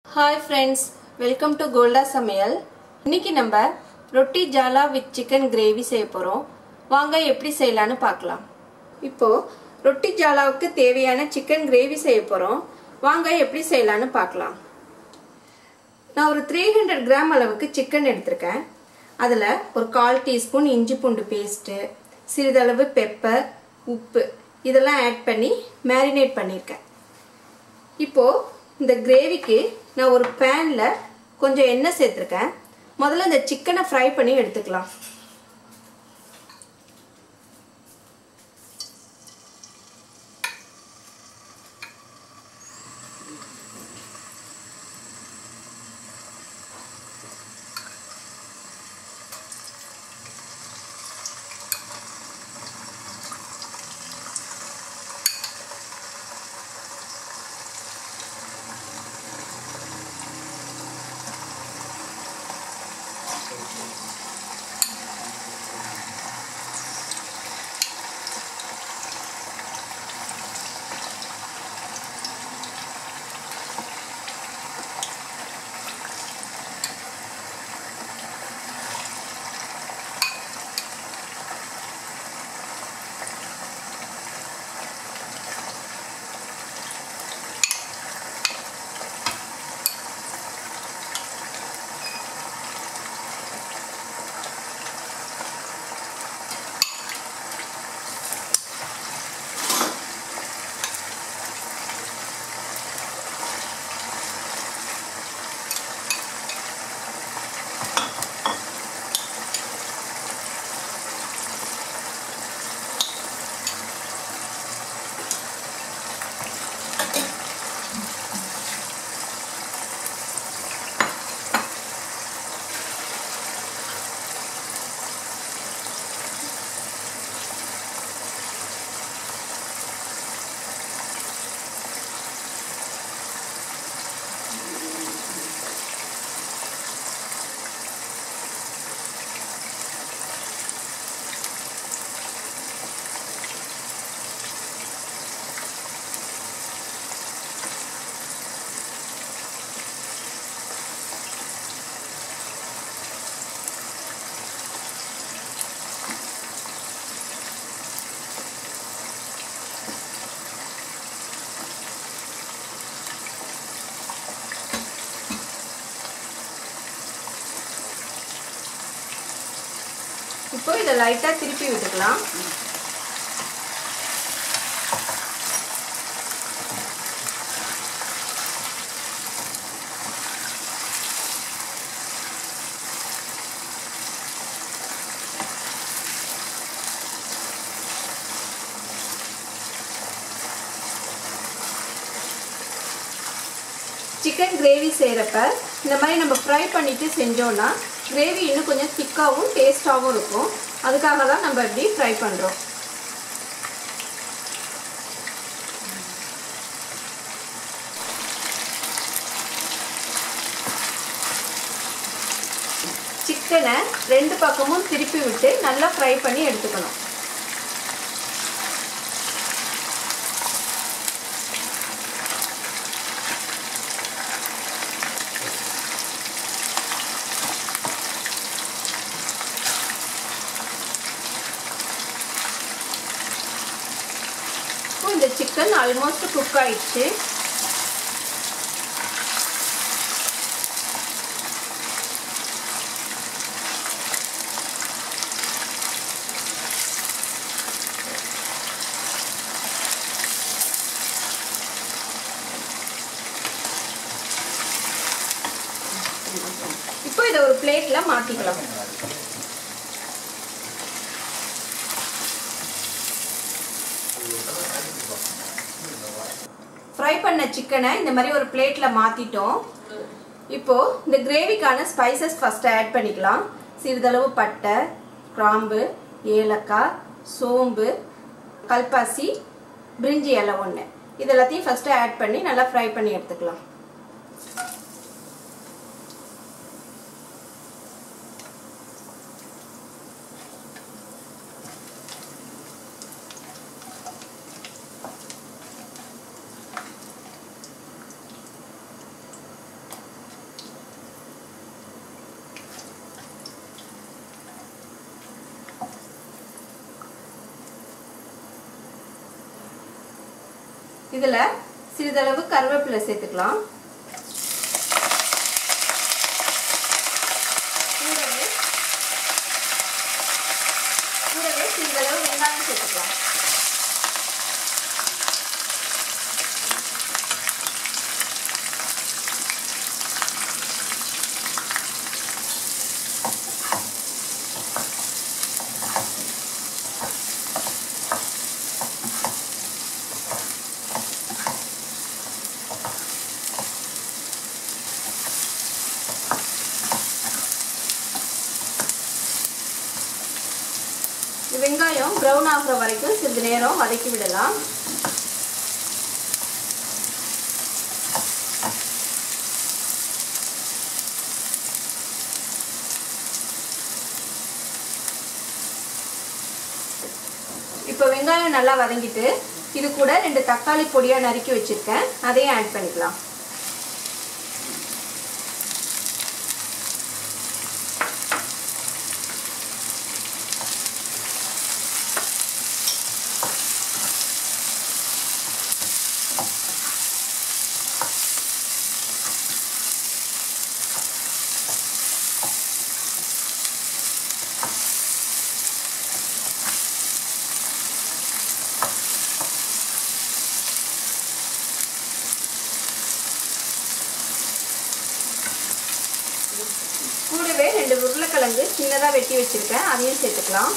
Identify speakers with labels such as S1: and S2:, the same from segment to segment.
S1: hi friends welcome to கோல்டா சமையல் இன்னைக்கு நம்ம ரொட்டி ஜாலா வித் சிக்கன் கிரேவி செய்ய போகிறோம் வாங்க எப்படி செய்யலான்னு பார்க்கலாம் இப்போ ரொட்டி ஜாலாவுக்கு தேவையான சிக்கன் கிரேவி செய்ய போகிறோம் வாங்க எப்படி செய்யலான்னு பார்க்கலாம் நான் ஒரு த்ரீ ஹண்ட்ரட் கிராம் அளவுக்கு சிக்கன் எடுத்திருக்கேன் அதில் ஒரு கால் டீஸ்பூன் இஞ்சி பூண்டு பேஸ்ட்டு சிறிதளவு பெப்பர் உப்பு இதெல்லாம் ஆட் பண்ணி மேரினேட் பண்ணியிருக்கேன் இப்போது இந்த கிரேவிக்கு நான் ஒரு பேனில் கொஞ்சம் எண்ணெய் சேர்த்துருக்கேன் முதல்ல இந்த சிக்கனை ஃப்ரை பண்ணி எடுத்துக்கலாம் இப்போ இதை லைட்டாக திருப்பி விட்டுக்கலாம் சிக்கன் கிரேவி செய்கிறப்ப இந்த மாதிரி நம்ம ஃப்ரை பண்ணிவிட்டு செஞ்சோன்னா கிரேவி இன்னும் கொஞ்சம் திக்காகவும் டேஸ்ட்டாகவும் இருக்கும் அதுக்காக தான் நம்ம இப்படி ஃப்ரை பண்ணுறோம் சிக்கனை ரெண்டு பக்கமும் திருப்பி விட்டு நல்லா ஃப்ரை பண்ணி எடுத்துக்கணும் இப்போ இந்த சிக்கன் ஆல்மோஸ்ட் குக் ஆயிடுச்சு இப்போ இதை ஒரு பிளேட்ல மாத்திக்கலாம் ஃப்ரை பண்ண சிக்கனை இந்த மாதிரி ஒரு பிளேட்டில் மாற்றிட்டோம் இப்போது இந்த கிரேவிக்கான ஸ்பைசஸ் ஃபஸ்ட்டு ஆட் பண்ணிக்கலாம் சிறிதளவு பட்டை கிராம்பு ஏலக்காய் சோம்பு கல்பாசி பிரிஞ்சி இலை ஒன்று இது எல்லாத்தையும் ஃபஸ்ட்டு ஆட் பண்ணி நல்லா ஃப்ரை பண்ணி எடுத்துக்கலாம் இதில் சிறிதளவு கருவேப்பிலை சேர்த்துக்கலாம் கூடவே கூடவே சிறிதளவு வெங்காயம் சேர்த்துக்கலாம் வெங்காயம் ப்ரௌன் ஆகுற வரைக்கும் சிறிது நேரம் வதக்கி விடலாம் இப்போ வெங்காயம் நல்லா வதங்கிட்டு இது கூட ரெண்டு தக்காளி பொடியாக நறுக்கி வச்சுருக்கேன் அதையும் ஆட் பண்ணிக்கலாம் கூடவே ரெண்டு உருளைக்கிழங்கு சின்னதாக வெட்டி வச்சுருக்கேன் அதையும் சேர்த்துக்கலாம்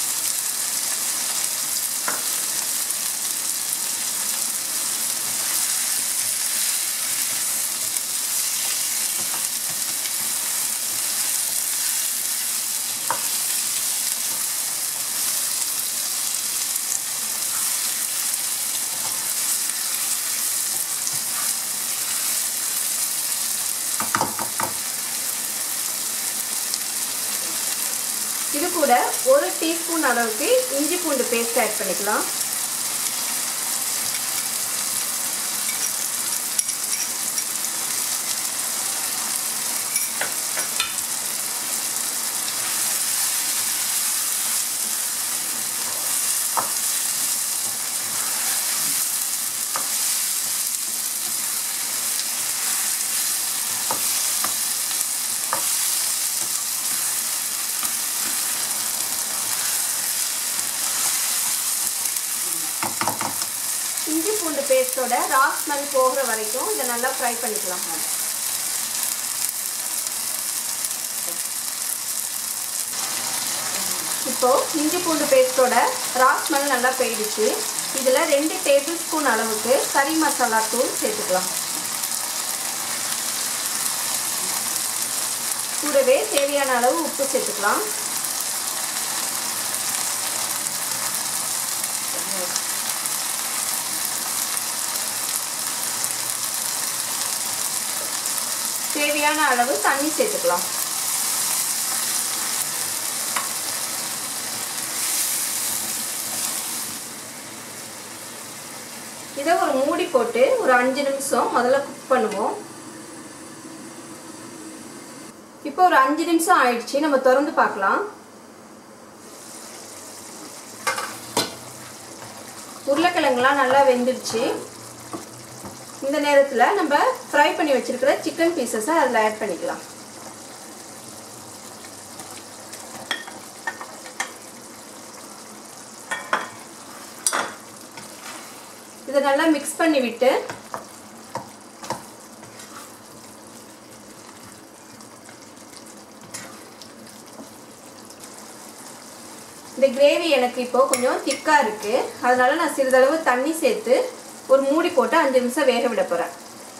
S1: இது கூட ஒரு டீஸ்பூன் அளவுக்கு இஞ்சி பூண்டு பேஸ்ட் ஆட் பண்ணிக்கலாம் இஞ்சி பூண்டு பேஸ்ட்டோட ரா ஸ்மெல் போகிற வரைக்கும் இதை நல்லா ஃப்ரை பண்ணிக்கலாம் இப்போ இஞ்சி பூண்டு பேஸ்ட்டோட ரா ஸ்மெல் நல்லா போயிடுச்சு இதில் ரெண்டு டேபிள் ஸ்பூன் அளவுக்கு கறி மசாலா தூள் சேர்த்துக்கலாம் கூடவே தேவையான அளவு உப்பு சேர்த்துக்கலாம் தேவையான அளவு தண்ணி சேர்த்துக்கலாம் இதை ஒரு மூடி போட்டு ஒரு அஞ்சு நிமிஷம் முதல்ல குக் பண்ணுவோம் இப்போ ஒரு அஞ்சு நிமிஷம் ஆயிடுச்சு நம்ம திறந்து பார்க்கலாம் உருளைக்கிழங்குலாம் நல்லா வெந்துடுச்சு இந்த நேரத்தில் நம்ம ஃப்ரை பண்ணி வச்சிருக்கிற சிக்கன் பீசஸை அதில் ஆட் பண்ணிக்கலாம் இதை நல்லா மிக்ஸ் பண்ணி விட்டு இந்த கிரேவி எனக்கு இப்போ கொஞ்சம் திக்காக இருக்குது அதனால நான் சிறிதளவு தண்ணி சேர்த்து ஒரு மூடி போட்டு அஞ்சு நிமிஷம் வேக விட போகிறேன்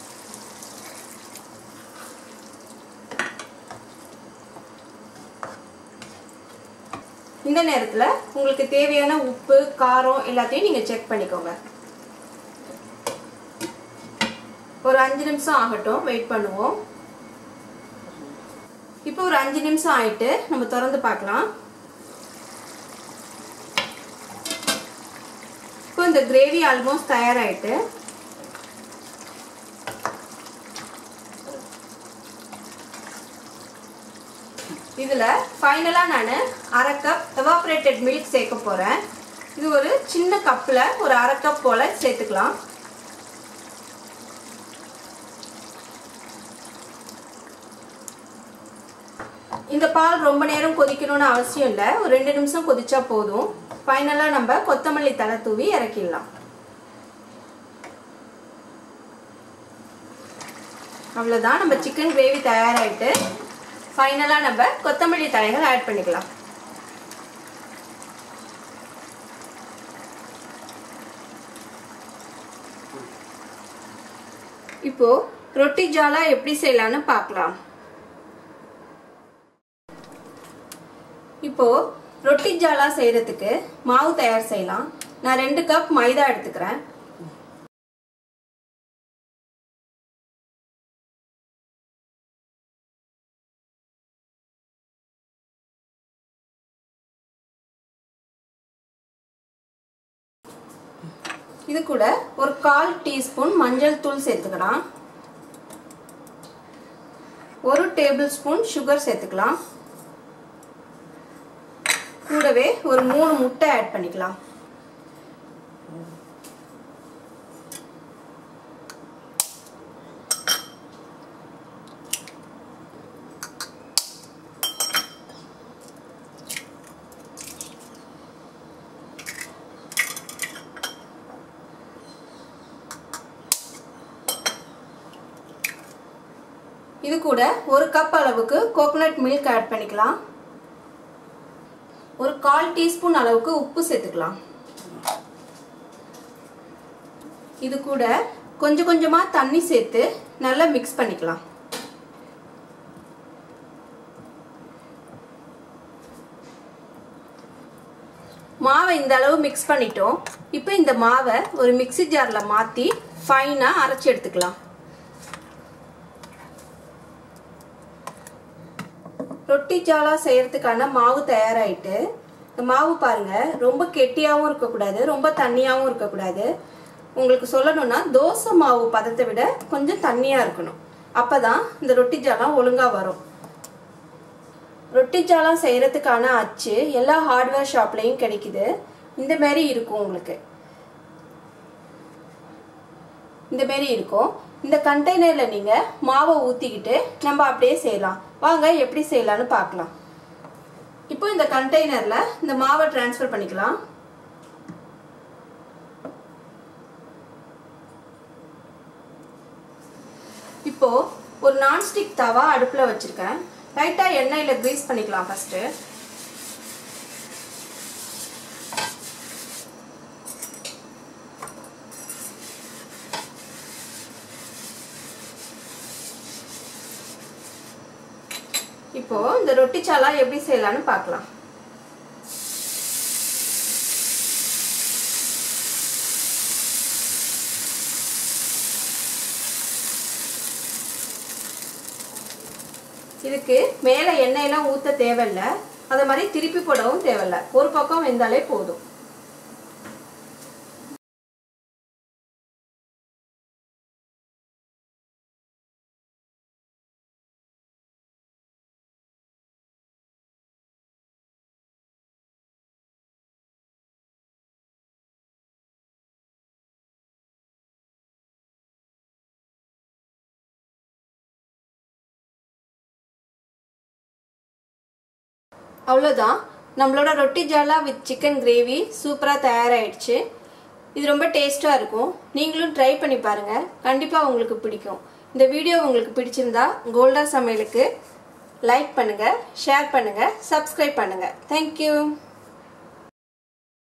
S1: இந்த நேரத்தில் உங்களுக்கு தேவையான உப்பு காரம் எல்லாத்தையும் நீங்கள் செக் பண்ணிக்கோங்க ஒரு அஞ்சு நிமிஷம் ஆகட்டும் வெயிட் பண்ணுவோம் இப்போ ஒரு அஞ்சு நிமிஷம் ஆயிட்டு நம்ம திறந்து பார்க்கலாம் இப்போ இந்த கிரேவி ஆல்மோஸ்ட் தயாராகிட்டு இதில் ஃபைனலாக நான் அரை கப் எவாப்ரேட்டட் மில்க் சேர்க்க போகிறேன் இது ஒரு சின்ன கப்பில் ஒரு அரை கப் போல் சேர்த்துக்கலாம் இந்த பால் ரொம்ப நேரம் கொதிக்கணும்னு அவசியம் இல்லை ஒரு ரெண்டு நிமிஷம் கொதிச்சா போதும் ஃபைனலாக நம்ம கொத்தமல்லி தலை தூவி இறக்கிடலாம் அவ்வளோதான் நம்ம சிக்கன் கிரேவி தயாராகிட்டு ஃபைனலாக நம்ம கொத்தமல்லி தலைகள் ஆட் பண்ணிக்கலாம் இப்போ ரொட்டி ஜாலா எப்படி செய்யலாம்னு பார்க்கலாம் இப்போ ரொட்டி ஜாலா செய்யறதுக்கு மாவு தயார் செய்யலாம் நான் ரெண்டு கப் மைதா எடுத்துக்கிறேன் இது கூட ஒரு கால் டீஸ்பூன் மஞ்சள் தூள் சேர்த்துக்கலாம் ஒரு டேபிள் ஸ்பூன் சுகர் சேர்த்துக்கலாம் கூடவே ஒரு மூணு முட்டை ஆட் பண்ணிக்கலாம் இது கூட ஒரு கப் அளவுக்கு கோகோனட் மில்க் ஆட் பண்ணிக்கலாம் ஒரு கால் டீஸ்பூன் அளவுக்கு உப்பு சேர்த்துக்கலாம் இது கூட கொஞ்சம் கொஞ்சமா தண்ணி சேர்த்து நல்லா மிக்ஸ் பண்ணிக்கலாம் மாவை இந்த அளவு மிக்ஸ் பண்ணிட்டோம் இப்போ இந்த மாவை ஒரு மிக்சி ஜாரில் மாற்றி ஃபைனாக அரைச்சி எடுத்துக்கலாம் ரொட்டி ஜாலா செய்யறதுக்கான மாவு தயாராயிட்டு இந்த மாவு பாருங்க ரொம்ப கெட்டியாகவும் இருக்கக்கூடாது ரொம்ப தண்ணியாகவும் இருக்கக்கூடாது உங்களுக்கு சொல்லணும்னா தோசை மாவு பதத்தை விட கொஞ்சம் தண்ணியாக இருக்கணும் அப்பதான் இந்த ரொட்டி ஜாலா ஒழுங்காக வரும் ரொட்டி ஜாலா செய்யறதுக்கான அச்சு எல்லா ஹார்ட்வேர் ஷாப்லேயும் கிடைக்குது இந்த மாதிரி இருக்கும் உங்களுக்கு இந்த மாரி இருக்கும் இந்த கண்டெய்னரில் நீங்கள் மாவை ஊற்றிக்கிட்டு நம்ம அப்படியே செய்யலாம் வாங்க எப்படி செய்யலான்னு பார்க்கலாம் இப்போ இந்த கண்டெய்னரில் இந்த மாவை டிரான்ஸ்ஃபர் பண்ணிக்கலாம் இப்போ ஒரு நான்ஸ்டிக் தவா அடுப்பில் வச்சுருக்கேன் லைட்டாக எண்ணெயில் க்ரீஸ் பண்ணிக்கலாம் ஃபஸ்ட்டு இப்போ இந்த ரொட்டி சாலா எப்படி செய்யலாம்னு பார்க்கலாம் இதுக்கு மேலே எண்ணெயெல்லாம் ஊற்ற தேவையில்ல அதை மாதிரி திருப்பி போடவும் தேவையில்ல ஒரு பக்கம் வெந்தாலே போதும் அவ்வளோதான் நம்மளோட ரொட்டி ஜாலா வித் சிக்கன் கிரேவி சூப்பராக தயாராகிடுச்சு இது ரொம்ப டேஸ்ட்டாக இருக்கும் நீங்களும் ட்ரை பண்ணி பாருங்கள் கண்டிப்பாக உங்களுக்கு பிடிக்கும் இந்த வீடியோ உங்களுக்கு பிடிச்சிருந்தா கோல்டா சமையலுக்கு லைக் பண்ணுங்கள் ஷேர் பண்ணுங்கள் சப்ஸ்கிரைப் பண்ணுங்கள் தேங்க்யூ